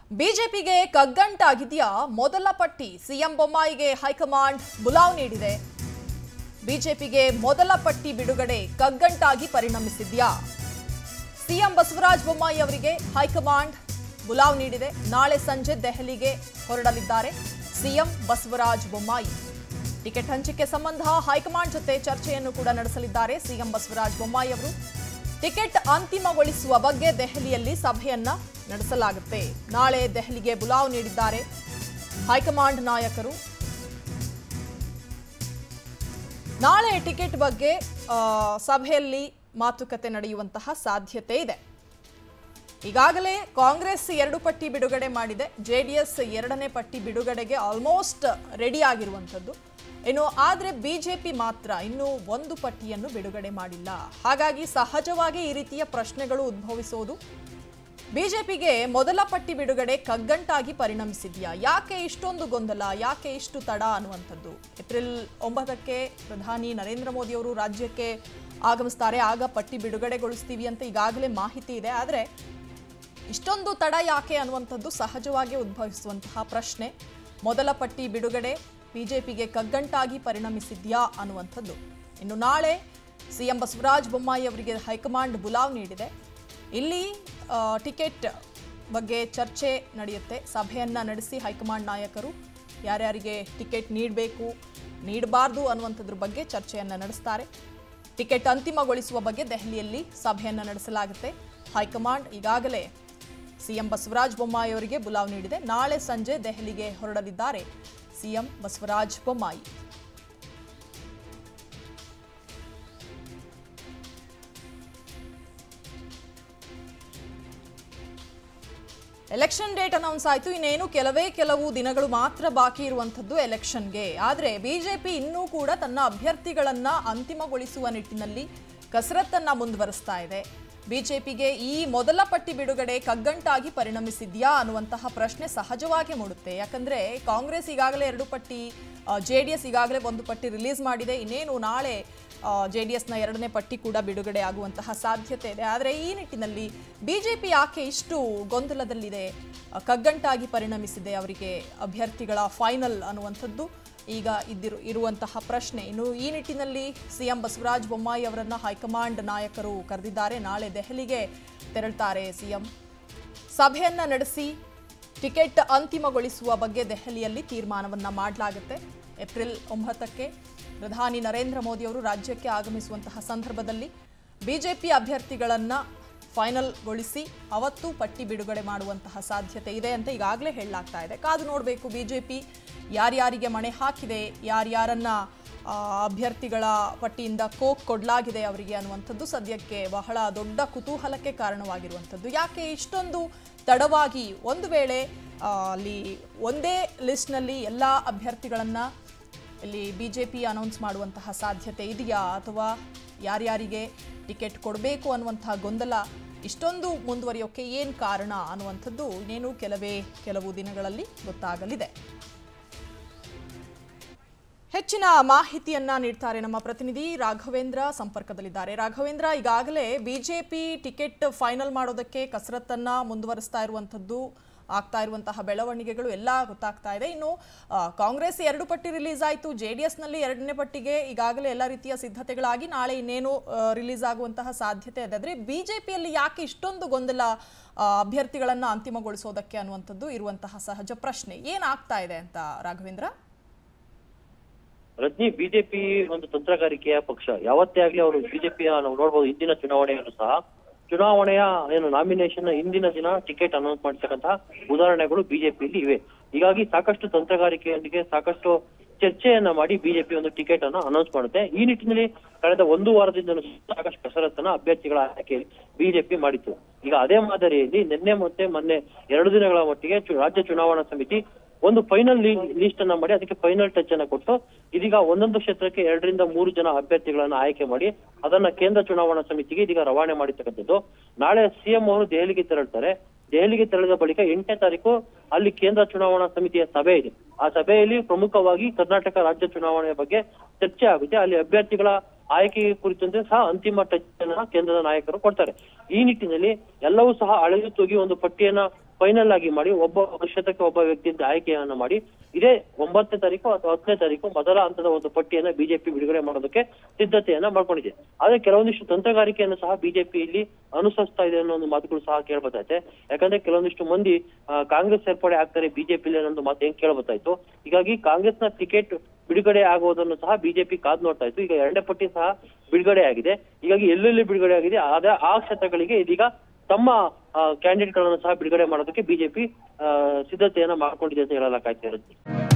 ಬಿಜೆಪಿಗೆ ಕಗ್ಗಂಟಾಗಿದೆಯಾ ಮೊದಲ ಪಟ್ಟಿ ಸಿಎಂ ಬೊಮ್ಮಾಯಿಗೆ ಹೈಕಮಾಂಡ್ ಬುಲಾವ್ ನೀಡಿದೆ ಬಿಜೆಪಿಗೆ ಮೊದಲ ಪಟ್ಟಿ ಬಿಡುಗಡೆ ಕಗ್ಗಂಟಾಗಿ ಪರಿಣಮಿಸಿದ್ಯಾ ಸಿಎಂ ಬಸವರಾಜ ಬೊಮ್ಮಾಯಿ ಅವರಿಗೆ ಹೈಕಮಾಂಡ್ ಬುಲಾವ್ ನೀಡಿದೆ ನಾಳೆ ಸಂಜೆ ದೆಹಲಿಗೆ ಹೊರಡಲಿದ್ದಾರೆ ಸಿಎಂ ಬಸವರಾಜ ಬೊಮ್ಮಾಯಿ ಟಿಕೆಟ್ ಹಂಚಿಕೆ ಸಂಬಂಧ ಹೈಕಮಾಂಡ್ ಜೊತೆ ಚರ್ಚೆಯನ್ನು ಕೂಡ ನಡೆಸಲಿದ್ದಾರೆ ಸಿಎಂ ಬಸವರಾಜ ಬೊಮ್ಮಾಯಿ ಅವರು ಟಿಕೆಟ್ ಅಂತಿಮಗೊಳಿಸುವ ಬಗ್ಗೆ ದೆಹಲಿಯಲ್ಲಿ ಸಭೆಯನ್ನ ನಡೆಸಲಾಗುತ್ತೆ ನಾಳೆ ದೆಹಲಿಗೆ ಬುಲಾವ್ ನೀಡಿದ್ದಾರೆ ಹೈಕಮಾಂಡ್ ನಾಯಕರು ನಾಳೆ ಟಿಕೆಟ್ ಬಗ್ಗೆ ಆ, ಸಭೆಯಲ್ಲಿ ಮಾತುಕತೆ ನಡೆಯುವಂತಹ ಸಾಧ್ಯತೆ ಇದೆ ಈಗಾಗಲೇ ಕಾಂಗ್ರೆಸ್ ಎರಡು ಪಟ್ಟಿ ಬಿಡುಗಡೆ ಮಾಡಿದೆ ಜೆಡಿಎಸ್ ಎರಡನೇ ಪಟ್ಟಿ ಬಿಡುಗಡೆಗೆ ಆಲ್ಮೋಸ್ಟ್ ರೆಡಿ ಆಗಿರುವಂಥದ್ದು ಇನ್ನು ಆದರೆ ಬಿಜೆಪಿ ಮಾತ್ರ ಇನ್ನೂ ಒಂದು ಪಟ್ಟಿಯನ್ನು ಬಿಡುಗಡೆ ಮಾಡಿಲ್ಲ ಹಾಗಾಗಿ ಸಹಜವಾಗಿ ಈ ರೀತಿಯ ಪ್ರಶ್ನೆಗಳು ಉದ್ಭವಿಸೋದು ಬಿಜೆಪಿಗೆ ಮೊದಲ ಪಟ್ಟಿ ಬಿಡುಗಡೆ ಕಗ್ಗಂಟಾಗಿ ಪರಿಣಮಿಸಿದ್ಯಾ ಯಾಕೆ ಇಷ್ಟೊಂದು ಗೊಂದಲ ಯಾಕೆ ಇಷ್ಟು ತಡ ಅನ್ನುವಂಥದ್ದು ಏಪ್ರಿಲ್ ಒಂಬತ್ತಕ್ಕೆ ಪ್ರಧಾನಿ ನರೇಂದ್ರ ಮೋದಿ ಅವರು ರಾಜ್ಯಕ್ಕೆ ಆಗಮಿಸ್ತಾರೆ ಆಗ ಪಟ್ಟಿ ಬಿಡುಗಡೆಗೊಳಿಸ್ತೀವಿ ಅಂತ ಈಗಾಗಲೇ ಮಾಹಿತಿ ಇದೆ ಆದರೆ ಇಷ್ಟೊಂದು ತಡ ಯಾಕೆ ಅನ್ನುವಂಥದ್ದು ಸಹಜವಾಗಿ ಉದ್ಭವಿಸುವಂತಹ ಪ್ರಶ್ನೆ ಮೊದಲ ಪಟ್ಟಿ ಬಿಡುಗಡೆ ಬಿಜೆಪಿಗೆ ಕಗ್ಗಂಟಾಗಿ ಪರಿಣಮಿಸಿದ್ಯಾ ಅನ್ನುವಂಥದ್ದು ಇನ್ನು ನಾಳೆ ಸಿಎಂ ಬಸವರಾಜ ಬೊಮ್ಮಾಯಿ ಅವರಿಗೆ ಹೈಕಮಾಂಡ್ ಬುಲಾವ್ ನೀಡಿದೆ ಇಲ್ಲಿ ಆ, ಟಿಕೆಟ್ ಬಗ್ಗೆ ಚರ್ಚೆ ನಡೆಯುತ್ತೆ ಸಭೆಯನ್ನು ನಡೆಸಿ ಹೈಕಮಾಂಡ್ ನಾಯಕರು ಯಾರ್ಯಾರಿಗೆ ಟಿಕೆಟ್ ನೀಡಬೇಕು ನೀಡಬಾರ್ದು ಅನ್ನುವಂಥದ್ರ ಬಗ್ಗೆ ಚರ್ಚೆಯನ್ನು ನಡೆಸ್ತಾರೆ ಟಿಕೆಟ್ ಅಂತಿಮಗೊಳಿಸುವ ಬಗ್ಗೆ ದೆಹಲಿಯಲ್ಲಿ ಸಭೆಯನ್ನು ನಡೆಸಲಾಗುತ್ತೆ ಹೈಕಮಾಂಡ್ ಈಗಾಗಲೇ ಸಿಎಂ ಬಸವರಾಜ ಬೊಮ್ಮಾಯಿ ಅವರಿಗೆ ಬುಲಾವ್ ನೀಡಿದೆ ನಾಳೆ ಸಂಜೆ ದೆಹಲಿಗೆ ಹೊರಡಲಿದ್ದಾರೆ CM Basavaraj Bommai election date announce ಆಯಿತು ಇನ್ನೇನು ಕೆಲವೇ ಕೆಲವು ದಿನಗಳು ಮಾತ್ರ ಬಾಕಿ ಇರುವಂಥದ್ದು ಎಲೆಕ್ಷನ್ಗೆ ಆದರೆ ಬಿಜೆಪಿ ಇನ್ನೂ ಕೂಡ ತನ್ನ ಅಭ್ಯರ್ಥಿಗಳನ್ನ ಅಂತಿಮಗೊಳಿಸುವ ನಿಟ್ಟಿನಲ್ಲಿ ಕಸರತ್ತನ್ನ ಮುಂದುವರಿಸ್ತಾ ಇದೆ ಬಿಜೆಪಿಗೆ ಈ ಮೊದಲ ಪಟ್ಟಿ ಬಿಡುಗಡೆ ಕಗ್ಗಂಟಾಗಿ ಪರಿಣಮಿಸಿದ್ಯಾ ಅನ್ನುವಂತಹ ಪ್ರಶ್ನೆ ಸಹಜವಾಗಿ ಮೂಡುತ್ತೆ ಯಾಕಂದ್ರೆ ಕಾಂಗ್ರೆಸ್ ಈಗಾಗಲೇ ಎರಡು ಪಟ್ಟಿ ಜೆ ಡಿ ಎಸ್ ಈಗಾಗಲೇ ಒಂದು ಪಟ್ಟಿ ರಿಲೀಸ್ ಮಾಡಿದೆ ಇನ್ನೇನು ನಾಳೆ ಜೆ ಡಿ ಎಸ್ನ ಎರಡನೇ ಪಟ್ಟಿ ಕೂಡ ಬಿಡುಗಡೆ ಆಗುವಂತಹ ಸಾಧ್ಯತೆ ಇದೆ ಆದರೆ ಈ ನಿಟ್ಟಿನಲ್ಲಿ ಬಿಜೆಪಿ ಯಾಕೆ ಇಷ್ಟು ಗೊಂದಲದಲ್ಲಿದೆ ಆ, ಕಗ್ಗಂಟಾಗಿ ಪರಿಣಮಿಸಿದೆ ಅವರಿಗೆ ಅಭ್ಯರ್ಥಿಗಳ ಫೈನಲ್ ಅನ್ನುವಂಥದ್ದು ಈಗ ಇದ್ದಿರು ಇರುವಂತಹ ಪ್ರಶ್ನೆ ಇನ್ನು ಈ ನಿಟ್ಟಿನಲ್ಲಿ ಸಿಎಂ ಬಸವರಾಜ ಬೊಮ್ಮಾಯಿ ಅವರನ್ನ ಹೈಕಮಾಂಡ್ ನಾಯಕರು ಕರೆದಿದ್ದಾರೆ ನಾಳೆ ದೆಹಲಿಗೆ ತೆರಳ್ತಾರೆ ಸಿಎಂ ಸಭೆಯನ್ನ ನಡೆಸಿ ಟಿಕೆಟ್ ಅಂತಿಮಗೊಳಿಸುವ ಬಗ್ಗೆ ದೆಹಲಿಯಲ್ಲಿ ತೀರ್ಮಾನವನ್ನ ಮಾಡಲಾಗುತ್ತೆ ಏಪ್ರಿಲ್ ಒಂಬತ್ತಕ್ಕೆ ಪ್ರಧಾನಿ ನರೇಂದ್ರ ಮೋದಿ ಅವರು ರಾಜ್ಯಕ್ಕೆ ಆಗಮಿಸುವಂತಹ ಸಂದರ್ಭದಲ್ಲಿ ಬಿಜೆಪಿ ಅಭ್ಯರ್ಥಿಗಳನ್ನ ಫೈನಲ್ಗೊಳಿಸಿ ಅವತ್ತು ಪಟ್ಟಿ ಬಿಡುಗಡೆ ಮಾಡುವಂತಹ ಸಾಧ್ಯತೆ ಇದೆ ಅಂತ ಈಗಾಗಲೇ ಹೇಳಲಾಗ್ತಾ ಇದೆ ಕಾದು ನೋಡಬೇಕು ಬಿಜೆಪಿ ಯಾರ್ಯಾರಿಗೆ ಮಣೆ ಹಾಕಿದೆ ಯಾರ್ಯಾರನ್ನ ಆ, ಅಭ್ಯರ್ಥಿಗಳ ಪಟ್ಟಿಯಿಂದ ಕೋಕ್ ಕೊಡಲಾಗಿದೆ ಅವರಿಗೆ ಅನ್ನುವಂಥದ್ದು ಸದ್ಯಕ್ಕೆ ಬಹಳ ದೊಡ್ಡ ಕುತೂಹಲಕ್ಕೆ ಕಾರಣವಾಗಿರುವಂಥದ್ದು ಯಾಕೆ ಇಷ್ಟೊಂದು ತಡವಾಗಿ ಒಂದು ವೇಳೆ ಆ, ಅಲ್ಲಿ ಒಂದೇ ಲಿಸ್ಟ್ನಲ್ಲಿ ಎಲ್ಲ ಅಭ್ಯರ್ಥಿಗಳನ್ನು ಇಲ್ಲಿ ಬಿ ಜೆ ಪಿ ಅನೌನ್ಸ್ ಮಾಡುವಂತಹ ಸಾಧ್ಯತೆ ಇದೆಯಾ ಅಥವಾ ಯಾರ್ಯಾರಿಗೆ ಟಿಕೆಟ್ ಕೊಡಬೇಕು ಅನ್ನುವಂತಹ ಗೊಂದಲ ಇಷ್ಟೊಂದು ಮುಂದುವರಿಯೋಕ್ಕೆ ಏನು ಕಾರಣ ಅನ್ನುವಂಥದ್ದು ಇನ್ನೇನು ಕೆಲವೇ ಕೆಲವು ದಿನಗಳಲ್ಲಿ ಗೊತ್ತಾಗಲಿದೆ ಹೆಚ್ಚಿನ ಮಾಹಿತಿಯನ್ನ ನೀಡ್ತಾರೆ ನಮ್ಮ ಪ್ರತಿನಿಧಿ ರಾಘವೇಂದ್ರ ಸಂಪರ್ಕದಲ್ಲಿದ್ದಾರೆ ರಾಘವೇಂದ್ರ ಈಗಾಗಲೇ ಬಿಜೆಪಿ ಟಿಕೆಟ್ ಫೈನಲ್ ಮಾಡೋದಕ್ಕೆ ಕಸರತ್ತನ್ನ ಮುಂದುವರಿಸ್ತಾ ಇರುವಂಥದ್ದು ಆಗ್ತಾ ಇರುವಂತಹ ಬೆಳವಣಿಗೆಗಳು ಎಲ್ಲ ಗೊತ್ತಾಗ್ತಾ ಇದೆ ಇನ್ನು ಆ, ಕಾಂಗ್ರೆಸ್ ಎರಡು ಪಟ್ಟಿ ರಿಲೀಸ್ ಆಯಿತು ಜೆ ಡಿ ಎಸ್ನಲ್ಲಿ ಎರಡನೇ ಪಟ್ಟಿಗೆ ಈಗಾಗಲೇ ಎಲ್ಲ ರೀತಿಯ ಸಿದ್ಧತೆಗಳಾಗಿ ನಾಳೆ ಇನ್ನೇನು ರಿಲೀಸ್ ಆಗುವಂತಹ ಸಾಧ್ಯತೆ ಇದೆ ಆದರೆ ಬಿಜೆಪಿಯಲ್ಲಿ ಯಾಕೆ ಇಷ್ಟೊಂದು ಗೊಂದಲ ಆ, ಅಭ್ಯರ್ಥಿಗಳನ್ನ ಅಂತಿಮಗೊಳಿಸೋದಕ್ಕೆ ಅನ್ನುವಂಥದ್ದು ಇರುವಂತಹ ಸಹಜ ಪ್ರಶ್ನೆ ಏನಾಗ್ತಾ ಇದೆ ಅಂತ ರಾಘವೇಂದ್ರ ರಜನಿ ಬಿಜೆಪಿ ಒಂದು ತಂತ್ರಗಾರಿಕೆಯ ಪಕ್ಷ ಯಾವತ್ತೇ ಆಗ್ಲಿ ಅವರು ಬಿಜೆಪಿಯ ನಾವು ನೋಡ್ಬೋದು ಹಿಂದಿನ ಚುನಾವಣೆಯಲ್ಲೂ ಸಹ ಚುನಾವಣೆಯ ಏನು ನಾಮಿನೇಷನ್ ಹಿಂದಿನ ದಿನ ಟಿಕೆಟ್ ಅನೌನ್ಸ್ ಮಾಡಿರ್ತಕ್ಕಂತಹ ಉದಾಹರಣೆಗಳು ಬಿಜೆಪಿಯಲ್ಲಿ ಇವೆ ಹೀಗಾಗಿ ಸಾಕಷ್ಟು ತಂತ್ರಗಾರಿಕೆಯೊಂದಿಗೆ ಸಾಕಷ್ಟು ಚರ್ಚೆಯನ್ನ ಮಾಡಿ ಬಿಜೆಪಿ ಒಂದು ಟಿಕೆಟ್ ಅನ್ನ ಅನೌನ್ಸ್ ಮಾಡುತ್ತೆ ಈ ನಿಟ್ಟಿನಲ್ಲಿ ಕಳೆದ ಒಂದು ವಾರದಿಂದ ಸಾಕಷ್ಟು ಕಸರತ್ತನ್ನ ಅಭ್ಯರ್ಥಿಗಳ ಆಯ್ಕೆಯಲ್ಲಿ ಬಿಜೆಪಿ ಮಾಡಿತ್ತು ಈಗ ಅದೇ ಮಾದರಿಯಲ್ಲಿ ನಿನ್ನೆ ಮತ್ತೆ ಮೊನ್ನೆ ಎರಡು ದಿನಗಳ ಮಟ್ಟಿಗೆ ಚು- ರಾಜ್ಯ ಚುನಾವಣಾ ಸಮಿತಿ ಒಂದು ಫೈನಲ್ ಲಿಸ್ಟ್ ಅನ್ನ ಮಾಡಿ ಅದಕ್ಕೆ ಫೈನಲ್ ಟಚ್ ಅನ್ನ ಕೊಟ್ಟು ಇದೀಗ ಒಂದೊಂದು ಕ್ಷೇತ್ರಕ್ಕೆ ಎರಡರಿಂದ ಮೂರು ಜನ ಅಭ್ಯರ್ಥಿಗಳನ್ನ ಆಯ್ಕೆ ಮಾಡಿ ಅದನ್ನ ಕೇಂದ್ರ ಚುನಾವಣಾ ಸಮಿತಿಗೆ ಇದೀಗ ರವಾನೆ ಮಾಡಿರ್ತಕ್ಕಂಥದ್ದು ನಾಳೆ ಸಿಎಂ ಅವರು ದೆಹಲಿಗೆ ತೆರಳ್ತಾರೆ ದೆಹಲಿಗೆ ತೆರಳಿದ ಬಳಿಕ ಎಂಟನೇ ತಾರೀಕು ಅಲ್ಲಿ ಕೇಂದ್ರ ಚುನಾವಣಾ ಸಮಿತಿಯ ಸಭೆ ಇದೆ ಆ ಸಭೆಯಲ್ಲಿ ಪ್ರಮುಖವಾಗಿ ಕರ್ನಾಟಕ ರಾಜ್ಯ ಚುನಾವಣೆಯ ಬಗ್ಗೆ ಚರ್ಚೆ ಆಗುತ್ತೆ ಅಲ್ಲಿ ಅಭ್ಯರ್ಥಿಗಳ ಆಯ್ಕೆ ಕುರಿತಂತೆ ಸಹ ಅಂತಿಮ ಟಚ್ ಅನ್ನ ಕೇಂದ್ರದ ನಾಯಕರು ಕೊಡ್ತಾರೆ ಈ ನಿಟ್ಟಿನಲ್ಲಿ ಎಲ್ಲವೂ ಸಹ ಅಳೆದು ತೂಗಿ ಒಂದು ಪಟ್ಟಿಯನ್ನ ಫೈನಲ್ ಆಗಿ ಮಾಡಿ ಒಬ್ಬ ಕ್ಷೇತ್ರಕ್ಕೆ ಒಬ್ಬ ವ್ಯಕ್ತಿಯಿಂದ ಆಯ್ಕೆಯನ್ನ ಮಾಡಿ ಇದೇ ಒಂಬತ್ತನೇ ತಾರೀಕು ಅಥವಾ ಹತ್ತನೇ ತಾರೀಕು ಮೊದಲ ಹಂತದ ಒಂದು ಪಟ್ಟಿಯನ್ನ ಬಿಜೆಪಿ ಬಿಡುಗಡೆ ಮಾಡೋದಕ್ಕೆ ಸಿದ್ಧತೆಯನ್ನ ಮಾಡ್ಕೊಂಡಿದೆ ಆದ್ರೆ ಕೆಲವೊಂದಿಷ್ಟು ತಂತ್ರಗಾರಿಕೆಯನ್ನು ಸಹ ಬಿಜೆಪಿ ಇಲ್ಲಿ ಅನುಸರಿಸ್ತಾ ಇದೆ ಅನ್ನೋ ಒಂದು ಮಾತುಗಳು ಸಹ ಕೇಳ್ಬತ್ತೈತೆ ಯಾಕಂದ್ರೆ ಕೆಲವೊಂದಿಷ್ಟು ಮಂದಿ ಆ, ಕಾಂಗ್ರೆಸ್ ಸೇರ್ಪಡೆ ಆಗ್ತಾರೆ ಬಿಜೆಪಿ ಅನ್ನೋ ಮಾತು ಹೆಂಗ್ ಕೇಳ್ಬತ್ತಾಯ್ತು ಹೀಗಾಗಿ ಕಾಂಗ್ರೆಸ್ನ ಟಿಕೆಟ್ ಬಿಡುಗಡೆ ಆಗುವುದನ್ನು ಸಹ ಬಿಜೆಪಿ ಕಾದ್ ನೋಡ್ತಾ ಇತ್ತು ಈಗ ಎರಡನೇ ಪಟ್ಟಿ ಸಹ ಬಿಡುಗಡೆ ಆಗಿದೆ ಹೀಗಾಗಿ ಎಲ್ಲೆಲ್ಲಿ ಬಿಡುಗಡೆ ಆಗಿದೆ ಆದ ಆ ಕ್ಷೇತ್ರಗಳಿಗೆ ಇದೀಗ ತಮ್ಮ ಕ್ಯಾಂಡಿಡೇಟ್ ಗಳನ್ನು ಸಹ ಬಿಡುಗಡೆ ಮಾಡೋದಕ್ಕೆ ಬಿಜೆಪಿ ಸಿದ್ಧತೆಯನ್ನ ಮಾಡ್ಕೊಂಡಿದೆ ಅಂತ ಹೇಳಲಾಗ್ತಾ ಇರುತ್ತೆ